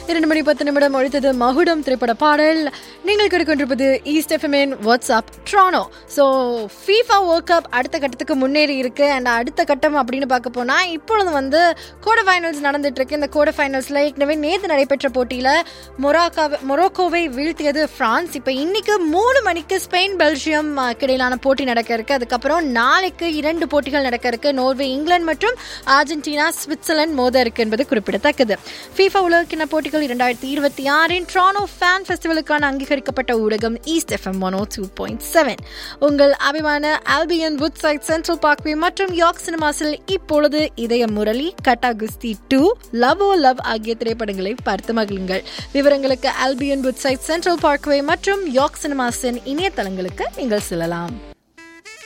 இரண்டு மணி பத்து நிமிடம் ஒழித்தது மகுடம் திரைப்பட பாடல் நீங்கள் கேட்டுக்கொண்டிருப்பது ஈஸ்ட் எஃப்எம்என் வாட்ஸ்அப் ட்ரானோ ஸோ ஃபீஃபா வேர்ல்ட் கப் அடுத்த கட்டத்துக்கு முன்னேறி இருக்கு அண்ட் அடுத்த கட்டம் அப்படின்னு பார்க்க போனா இப்பொழுது வந்து குவார்டர் ஃபைனல்ஸ் நடந்துட்டு இருக்கு இந்த குவார்டர் ஃபைனல்ஸ்ல ஏற்கனவே நேற்று நடைபெற்ற போட்டியில மொராக்கா மொரோக்கோவை வீழ்த்தியது பிரான்ஸ் இப்போ இன்னைக்கு மூணு மணிக்கு ஸ்பெயின் பெல்ஜியம் அஹ், இடையிலான போட்டி நடக்க இருக்கு அதுக்கப்புறம் நாளைக்கு இரண்டு போட்டிகள் நடக்க இருக்கு நோர்வே இங்கிலாந்து மற்றும் அர்ஜென்டினா சுவிட்சர்லாந்து மோத இருக்கு என்பது குறிப்பிடத்தக்கது ஃபீஃபா உலகக்கிண போட்டிகள் இரண்டாயிரத்தி இருபத்தி ஆறின் ட்ரானோ ஃபேன் ஃபெஸ்டிவலுக்கான அங்கீகரிக்கப்பட்ட ஊடகம் East FM one two point seven உங்கள் அபிமான Albion Woodside Central Parkway மற்றும் யாக் சினிமாஸில் இப்பொழுது இதய முரளி கட்டா குஸ்தி டூ லவ் ஓ லவ் ஆகிய திரைப்படங்களை பார்த்து மகிழுங்கள் விவரங்களுக்கு Albion Woodside Central Parkway மற்றும் யாக் சினிமாஸின் இணையதளங்களுக்கு நீங்கள் செல்லலாம்